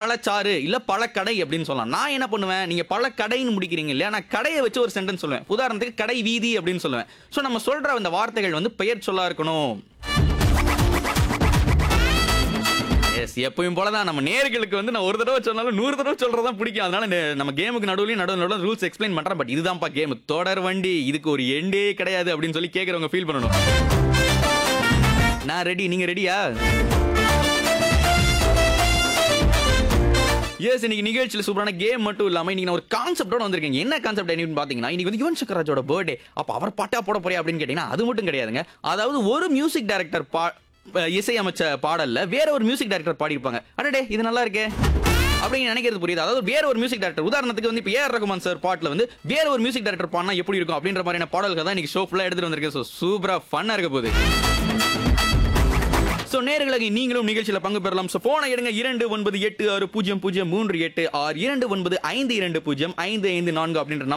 பழச்சாறு இல்ல பழக்கடை அப்படின்னு சொல்லலாம் நான் என்ன பண்ணுவேன் நீங்க பழக்கடைன்னு முடிக்கிறீங்க இல்லையா நான் கடையை வச்சு ஒரு சென்டென்ஸ் சொல்லுவேன் உதாரணத்துக்கு கடை வீதி அப்படின்னு சொல்லுவேன் ஸோ நம்ம சொல்ற அந்த வார்த்தைகள் வந்து பெயர் சொல்லா இருக்கணும் எஸ் எப்பயும் போல தான் நம்ம நேர்களுக்கு வந்து நான் ஒரு தடவை சொன்னாலும் நூறு தடவை சொல்றதா பிடிக்கும் அதனால நே- நம்ம கேமுக்கு நடுவுலயும் நடுவு நடுவில் ரூல்ஸ் எக்ஸ்பிளைன் பண்றேன் பட் இதுதான்ப்பா கேம் தொடர் வண்டி இதுக்கு ஒரு எண்டே கிடையாது அப்படின்னு சொல்லி கேட்கறவங்க ஃபீல் பண்ணணும் நான் ரெடி நீங்க ரெடியா எஸ் இன்னைக்கு நிகழ்ச்சியில் சூப்பரான கேம் மட்டும் இல்லாம இன்னைக்கு நான் ஒரு கான்செப்டோட வந்திருக்கேன் என்ன கான்செப்ட் என்ன பாத்தீங்கன்னா இன்னைக்கு வந்து யுவன் சங்கர் ராஜோட பர்த்டே அப்ப அவர் பாட்டா போட போறியா அப்படின்னு கேட்டீங்கன்னா அது மட்டும் கிடையாதுங்க அதாவது ஒரு மியூசிக் டைரக்டர் பா அஹ் இசையமைச்ச பாடல்ல வேற ஒரு மியூசிக் டைரக்டர் பாடியிருப்பாங்க அடடே இது நல்லா இருக்கே அப்படின்னு நினைக்கிறது புரியுது அதாவது வேற ஒரு மியூசிக் டைரக்டர் உதாரணத்துக்கு வந்து இப்போ ஏஆர் ரகுமான் சார் பாட்டில் வந்து வேற ஒரு மியூசிக் டைரக்டர் பாடினா எப்படி இருக்கும் அப்படின்ற மாதிரியான பாடல்கள் தான் இன்னைக்கு ஷோ ஃபுல்லாக எடுத்துட்டு வந்திருக்கேன் ஸோ சூப்பரா ஃபன்னா இருக்க போகுது ஸோ நேர்களுக்கு நீங்களும் நிகழ்ச்சியில் பங்கு பெறலாம் ஸோ போன எடுங்க இரண்டு ஒன்பது எட்டு ஆறு பூஜ்ஜியம் பூஜ்ஜியம் மூன்று எட்டு ஆறு இரண்டு ஒன்பது ஐந்து இரண்டு பூஜ்ஜியம் ஐந்து ஐந்து நான்கு அப்படின்ற